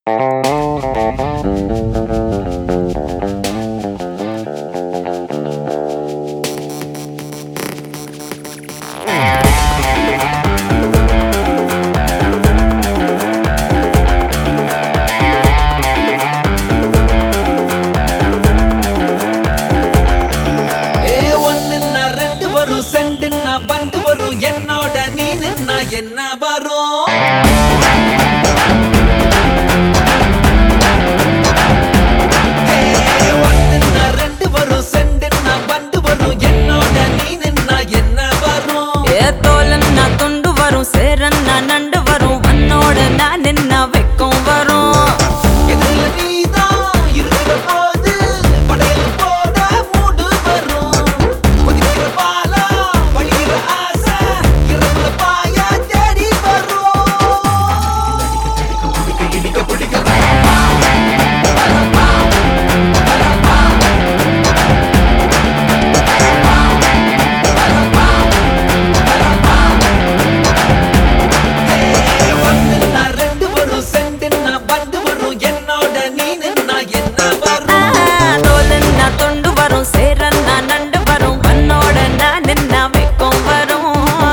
ஏ ஒண்ணுன்னா ரெண்டு வரும் செண்டுன்னா பண்டு வரும் என்னோட நீனுன்னா என்ன வரும் ஏ, ஒண்ணுன்னா ரெண்டு வரும் செண்டுன்னா பண்டு வரும் என்னோட நீனுன்னா என்ன வரும் ஏ தோலன்னா துண்டு வரும் சேரன்னா நண்டு வரும் உன்னோட நான் நின்ன வெக்கம் வரும் எதிரில நீதான் இருக்கிற போது படையல் போட மூடு வரும் கொதிக்கிற பாலா வழியிற ஆசை இரவுல பாய தேடி வரும் இடிக்க பிடிக்க ஒண்ணுன்னா ரெண்டு வரும் செண்டுன்னா பண்டு வரும் என்னோட நீனுன்னா என்ன ஆ, வரும் தோலன்னா துண்டு வரும் சேரன்னா நண்டு வரும் உன்னோட நான் நின்ன வெக்கம் வரும்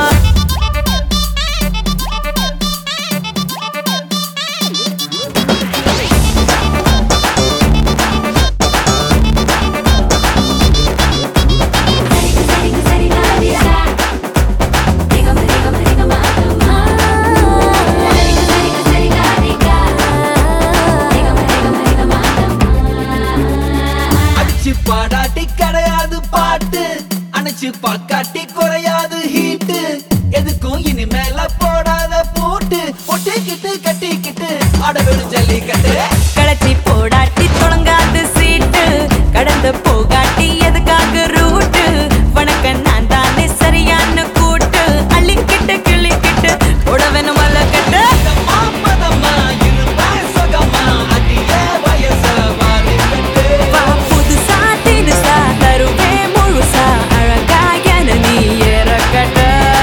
அடிச்சு பாடாட்டி கிடையாது பாட்டு அணைச்சு பாக்காட்டி குறையாது ஹீட்டு எதுக்கும் இனிமேல போடாத பூட்டு ஒட்டிக்கிட்டு கட்டிக்கிட்டு அடவெடு ஜல்லிக்கட்டு களைச்சி போடாட்டி தொடங்காது சீட்டு கடந்து போகாட்டி எதுக்காக ரூட்டு வணக்க நான் தானே சரியான கூட்டு அள்ளிக்கிட்டு கிள்ளிக்கிட்டு உடவெனும் வளர்க்கட்டு இதம்மா, பதம்மா, இருப்பேன் சுகமா, அடியே வயச வாலிபட்டு. வா புதுசா தினுசா தருவே முழுசா அழகா என நீ இறக்கட்ட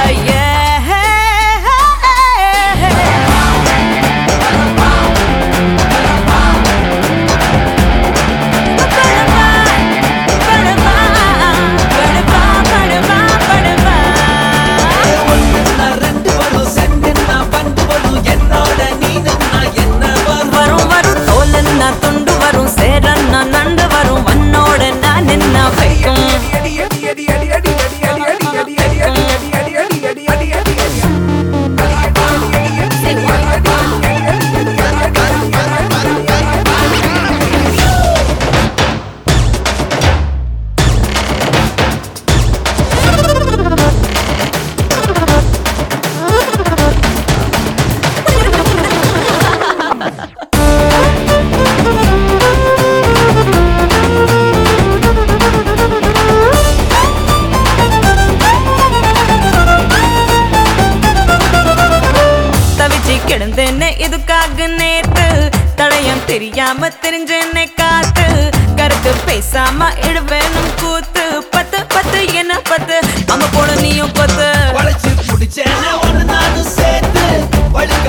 ஒண்ணுன்னா ரெண்டு வரும், செண்டுன்னா பண்டு வரும், என்னோட நீனுன்னா என்ன வரும்? வரும் வரும் தோலன்னா துண்டு வரும் சேரன்னா நண்டு வரும் வன்னோட நான் நின்ன வைக்கும் தவிச்சு கிடந்தேன்னு இதுக்காக நேத்து தடயம் தெரியாம தெரிஞ்சேன்னே காத்து கருத்து பேசாம இடுவேனும் கூத்து பத்து பத்து என்ன பத்து அங்க போன நீயும் பத்து வளைச்சு புடிச்சேன்னு ஒண்ணு நானும் சேர்த்து வழுக்க